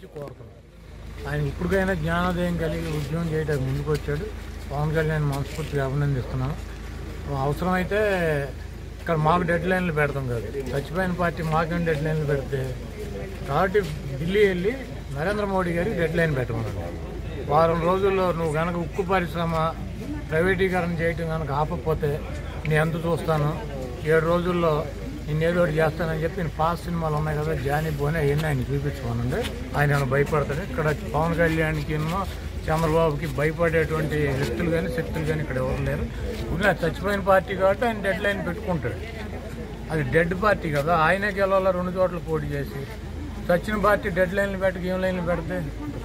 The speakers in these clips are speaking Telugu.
నుంచి కోరుతున్నాం ఆయన ఇప్పటికైనా జ్ఞానోదయం కలిగి ఉద్యోగం చేయడానికి ముందుకు వచ్చాడు పవన్ కళ్యాణ్ మనస్ఫూర్తిగా అభినందిస్తున్నాం అవసరమైతే ఇక్కడ మాకు డెడ్ లైన్లు పెడతాం కాదు చచ్చిపోయిన పార్టీ మాకేం డెడ్ లైన్లు పెడితే కాబట్టి ఢిల్లీ వెళ్ళి నరేంద్ర మోడీ గారికి డెడ్ లైన్ పెట్టమన్నాడు వారం రోజుల్లో నువ్వు కనుక ఉక్కు పరిశ్రమ ప్రైవేటీకరణ చేయటం కనుక ఆపకపోతే నేను ఎంత చూస్తాను ఏడు రోజుల్లో నేను ఏదో ఒకటి చేస్తానని చెప్పి నేను పాస్ సినిమాలు ఉన్నాయి కదా జానీ బోనే అవన్నీ ఆయన చూపించుకోనండి ఆయన ఏమైనా భయపడతాడు ఇక్కడ పవన్ కళ్యాణ్కి చంద్రబాబుకి భయపడేటువంటి వ్యక్తులు కానీ శక్తులు కానీ ఇక్కడ ఎవరు లేరు ఇప్పుడు అది చచ్చిపోయిన పార్టీ కాబట్టి ఆయన డెడ్ లైన్ పెట్టుకుంటాడు అది డెడ్ పార్టీ కదా ఆయనే గెలవాల రెండు చోట్ల పోటీ చేసి చచ్చిన పార్టీ డెడ్ లైన్లు పెట్టక ఏం లైన్లు పెడితే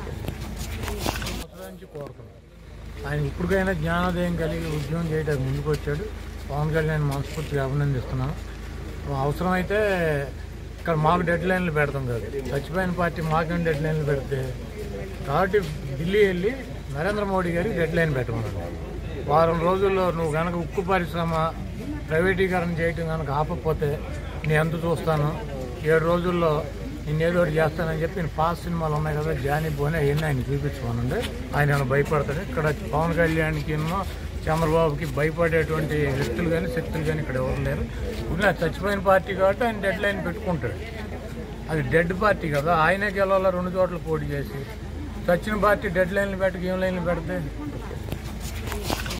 నుంచి కోరుతున్నాం ఆయన ఇప్పటికైనా జ్ఞానోదయం కలిగి ఉద్యోగం చేయడానికి ముందుకు వచ్చాడు పవన్ కళ్యాణ్ మనస్ఫూర్తిగా అభినందిస్తున్నాం అవసరమైతే ఇక్కడ మాకు డెడ్ లైన్లు పెడతాం కాదు చచ్చిపోయిన పార్టీ మాకేం డెడ్ లైన్లు పెడితే కాబట్టి ఢిల్లీ వెళ్ళి నరేంద్ర మోడీ గారికి డెడ్ లైన్ పెట్టమన్నాడు వారం రోజుల్లో నువ్వు కనుక ఉక్కు పరిశ్రమ ప్రైవేటీకరణ చేయటం కనుక ఆపకపోతే నేను ఎంత చూస్తాను ఏడు రోజుల్లో నేను ఏదో ఒకటి చేస్తానని చెప్పి నేను పాస్ సినిమాలు ఉన్నాయి కదా జానీ బోనే అవన్నీ ఆయన చూపించుకోనండి ఆయన ఏమైనా భయపడతాడు ఇక్కడ పవన్ కళ్యాణ్కి చంద్రబాబుకి భయపడేటువంటి వ్యక్తులు కానీ శక్తులు కానీ ఇక్కడ ఎవరు లేరు ఇప్పుడు అది చచ్చిపోయిన పార్టీ కాబట్టి ఆయన డెడ్ లైన్ పెట్టుకుంటాడు అది డెడ్ పార్టీ కదా ఆయనే గెలవాల రెండు చోట్ల పోటీ చేసి చచ్చిన పార్టీ డెడ్ లైన్లు పెట్టక ఏం లైన్లు పెడితే